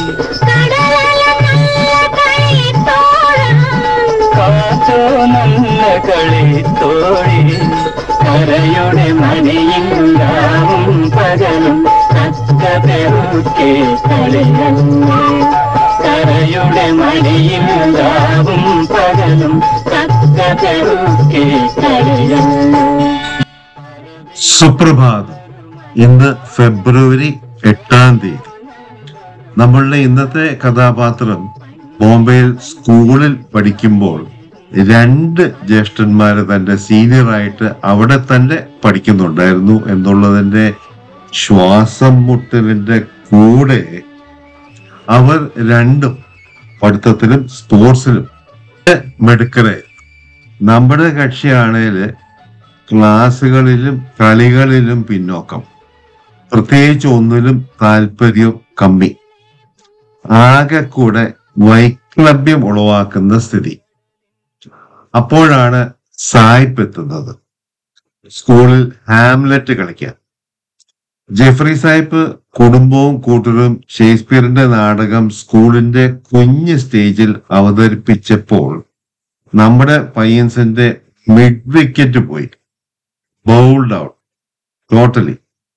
കാറ്റോ നല്ല കളിത്തോഴി കരയുടെ മണിയില്ലാവും പകലും തക്ക പെറുക്കെ കളിയല്ലേ കരയുടെ മണിയില്ലാവും പകലും തക്ക പെറുക്കെ കളിയല്ലേ സുപ്രഭാതം ഇന്ന് ഫെബ്രുവരി എട്ടാം തീയതി നമ്മളുടെ ഇന്നത്തെ കഥാപാത്രം ബോംബെയിൽ സ്കൂളിൽ പഠിക്കുമ്പോൾ രണ്ട് ജ്യേഷ്ഠന്മാര് തന്റെ സീനിയറായിട്ട് അവിടെ തന്നെ പഠിക്കുന്നുണ്ടായിരുന്നു എന്നുള്ളതിന്റെ ശ്വാസം മുട്ടലിന്റെ കൂടെ അവർ രണ്ടും പഠിത്തത്തിലും സ്പോർട്സിലും മെടുക്കലായി നമ്മുടെ കക്ഷിയാണേല് ക്ലാസ്സുകളിലും കളികളിലും പിന്നോക്കം പ്രത്യേകിച്ച് ഒന്നിലും താല്പര്യം കമ്മി ആകെ കൂടെ വൈക്ലഭ്യം ഉളവാക്കുന്ന സ്ഥിതി അപ്പോഴാണ് സായിപ്പ് എത്തുന്നത് സ്കൂളിൽ ഹാംലെറ്റ് കളിക്കാൻ ജെഫ്രി സാഹിബ് കുടുംബവും കൂട്ടരും ഷേക്സ്പിയറിന്റെ നാടകം സ്കൂളിന്റെ കുഞ്ഞ് സ്റ്റേജിൽ അവതരിപ്പിച്ചപ്പോൾ നമ്മുടെ പയ്യൻസിന്റെ മിഡ് വിക്കറ്റ് പോയി ബൗൾഡ് ഔട്ട് ടോട്ടലി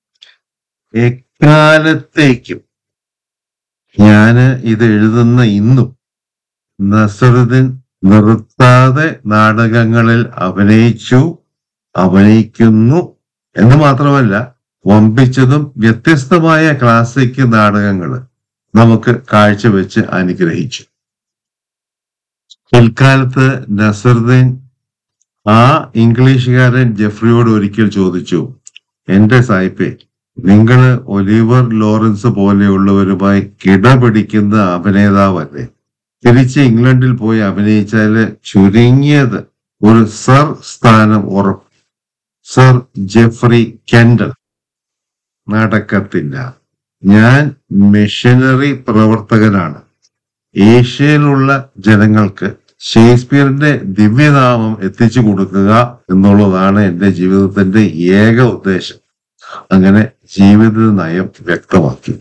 എക്കാലത്തേക്കും ഞാന് ഇത് എഴുതുന്ന ഇന്നും നസറുദ്ദീൻ നിർത്താതെ നാടകങ്ങളിൽ അഭിനയിച്ചു അഭിനയിക്കുന്നു എന്ന് മാത്രമല്ല വമ്പിച്ചതും വ്യത്യസ്തമായ ക്ലാസിക് നാടകങ്ങൾ നമുക്ക് കാഴ്ചവെച്ച് അനുഗ്രഹിച്ചു പിൽക്കാലത്ത് നസറുദ്ദീൻ ആ ഇംഗ്ലീഷുകാരൻ ജെഫ്രിയോട് ഒരിക്കൽ ചോദിച്ചു എന്റെ സായിപ്പെ നിങ്ങള് ഒലിവർ ലോറൻസ് പോലെയുള്ളവരുമായി കിടപിടിക്കുന്ന അഭിനേതാവല്ലേ തിരിച്ച് ഇംഗ്ലണ്ടിൽ പോയി അഭിനയിച്ചാല് ചുരുങ്ങിയത് ഒരു സർ സ്ഥാനം ഉറപ്പ് സർ ജെഫ്രി കെൻഡൽ നടക്കത്തില്ല ഞാൻ മിഷനറി പ്രവർത്തകനാണ് ഏഷ്യയിലുള്ള ജനങ്ങൾക്ക് ഷേക്സ്പിയറിന്റെ ദിവ്യനാമം എത്തിച്ചു കൊടുക്കുക എന്നുള്ളതാണ് എന്റെ ജീവിതത്തിന്റെ ഏക ഉദ്ദേശം അങ്ങനെ ജീവിത നയം വ്യക്തമാക്കി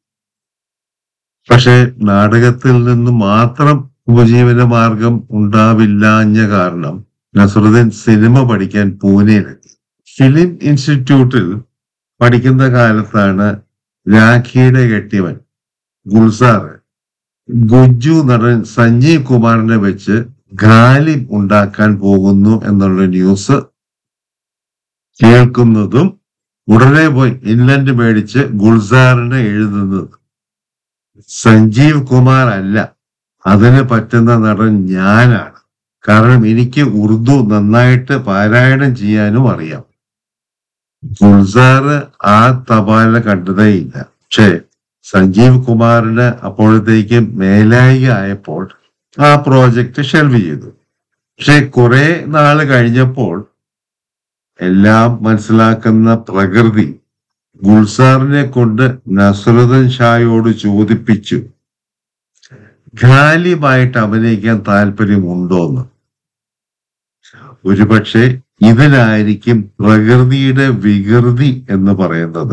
പക്ഷെ നാടകത്തിൽ നിന്ന് മാത്രം ഉപജീവന മാർഗം ഉണ്ടാവില്ലാഞ്ഞ കാരണം നസറുദ്ദീൻ സിനിമ പഠിക്കാൻ പൂനെയിലെത്തി ഫിലിം ഇൻസ്റ്റിറ്റ്യൂട്ടിൽ പഠിക്കുന്ന കാലത്താണ് രാഖിയുടെ കെട്ടിയവൻ ഗുൽസാർ ഗുജ്ജു നടൻ സഞ്ജീവ് കുമാറിനെ വെച്ച് ഗാലിബ് ഉണ്ടാക്കാൻ പോകുന്നു എന്നുള്ള ന്യൂസ് കേൾക്കുന്നതും ഉടനെ പോയി ഇൻലൻഡ് മേടിച്ച് ഗുൽസാറിനെ എഴുതുന്നത് സഞ്ജീവ് കുമാർ അല്ല അതിന് പറ്റുന്ന നടൻ ഞാനാണ് കാരണം എനിക്ക് ഉറുദു നന്നായിട്ട് പാരായണം ചെയ്യാനും അറിയാം ഗുൽസാറ് ആ തപാല കണ്ടതേ ഇല്ല പക്ഷേ സഞ്ജീവ് കുമാറിന് അപ്പോഴത്തേക്കും മേലായിക ആയപ്പോൾ ആ പ്രോജക്റ്റ് ഷെൽവ് ചെയ്തു പക്ഷെ കുറെ നാള് കഴിഞ്ഞപ്പോൾ എല്ലാം മനസ്സിലാക്കുന്ന പ്രകൃതി ഗുൽസാറിനെ കൊണ്ട് നസറുദ്ദീൻ ഷായോട് ചോദിപ്പിച്ചു ഖാലിബായിട്ട് അഭിനയിക്കാൻ താല്പര്യമുണ്ടോന്ന് ഒരുപക്ഷെ ഇതിനായിരിക്കും പ്രകൃതിയുടെ വികൃതി എന്ന് പറയുന്നത്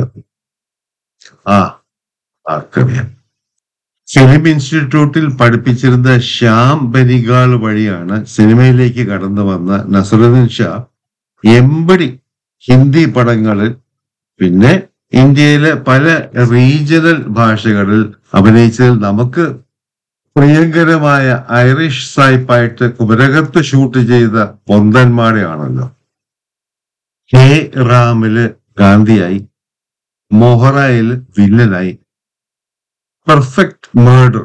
ആ ആർക്കറിയാം ഫിലിം ഇൻസ്റ്റിറ്റ്യൂട്ടിൽ പഠിപ്പിച്ചിരുന്ന ശ്യാം ബനിഗാൾ വഴിയാണ് സിനിമയിലേക്ക് കടന്നു വന്ന നസറുദ്ദീൻ ഷാ എമ്പടി ഹിന്ദി പടങ്ങളിൽ പിന്നെ ഇന്ത്യയിലെ പല റീജിയണൽ ഭാഷകളിൽ അഭിനയിച്ചതിൽ നമുക്ക് പ്രിയങ്കരമായ ഐറിഷ് സായിപ്പായിട്ട് കുമരകത്ത് ഷൂട്ട് ചെയ്ത പൊന്തന്മാടെയാണല്ലോ ഹേ റാമില് ഗാന്ധിയായി മൊഹറയിൽ വില്ലനായി പെർഫെക്റ്റ് മേർഡർ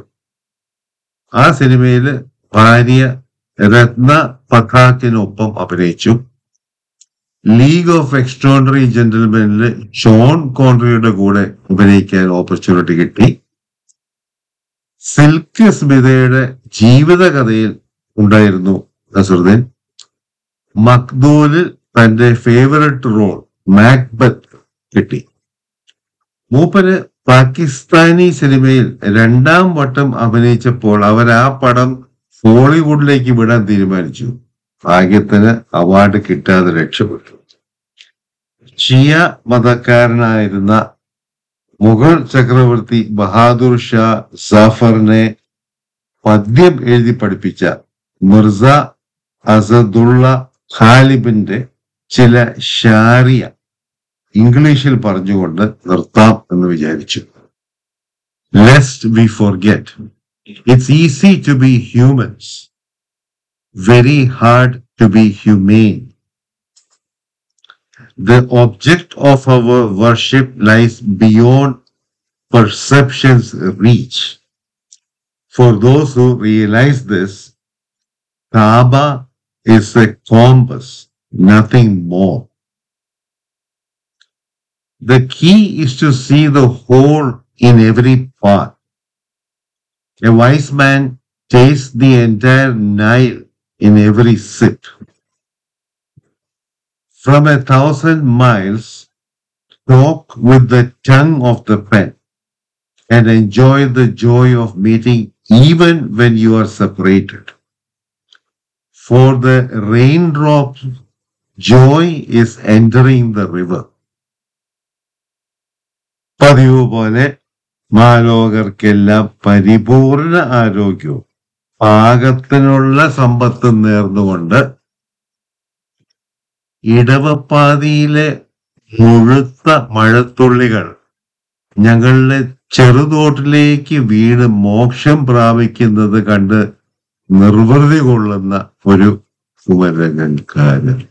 ആ സിനിമയില് ഭാര്യ രത്ന പഥാക്കിനൊപ്പം അഭിനയിച്ചു ലീഗ് ഓഫ് എക്സ്ട്രോണറി ജെന്റിൽമെനില് ഷോൺ കോൺട്രിയുടെ കൂടെ അഭിനയിക്കാൻ ഓപ്പർച്യൂണിറ്റി കിട്ടി സിൽക്ക് സ്മിതയുടെ ജീവിതകഥയിൽ ഉണ്ടായിരുന്നു നസറുദ്ദീൻ മക്ദൂലിൽ തന്റെ ഫേവററ്റ് റോൾ മാക്ബത്ത് കിട്ടി മൂപ്പര് പാകിസ്ഥാനി സിനിമയിൽ രണ്ടാം വട്ടം അഭിനയിച്ചപ്പോൾ അവർ ആ പടം ഹോളിവുഡിലേക്ക് വിടാൻ തീരുമാനിച്ചു ഭാഗ്യത്തിന് അവാർഡ് കിട്ടാതെ രക്ഷപ്പെട്ടു ഷിയ മതക്കാരനായിരുന്ന മുഗൾ ചക്രവർത്തി ബഹാദുർ ഷാ സഫറിനെ പദ്യം എഴുതി പഠിപ്പിച്ച മിർസ അസദുള്ള ഖാലിബിന്റെ ചില ഷാരിയ ഇംഗ്ലീഷിൽ പറഞ്ഞുകൊണ്ട് നിർത്താം എന്ന് വിചാരിച്ചു lest we forget it's easy to be humans very hard to be humane the object of our worship lies beyond perception's reach. For those who realize this, Kaaba is a compass, nothing more. The key is to see the whole in every part. A wise man tastes the entire Nile in every sip. From a thousand miles, talk with the tongue of the pen and enjoy the joy of meeting even when you are separated. For the raindrops, joy is entering the river. പതിവ് പോലെ മാലോകർക്കെല്ലാം പരിപൂർണ ആരോഗ്യവും പാകത്തിനുള്ള സമ്പത്തും നേർന്നുകൊണ്ട് ഇടവപ്പാതിയിലെ മുഴുത്ത മഴത്തുള്ളികൾ ഞങ്ങളുടെ ചെറുതോട്ടിലേക്ക് വീണ് മോക്ഷം പ്രാപിക്കുന്നത് കണ്ട് നിർവൃതി കൊള്ളുന്ന ഒരു കുമരകൻകാരൻ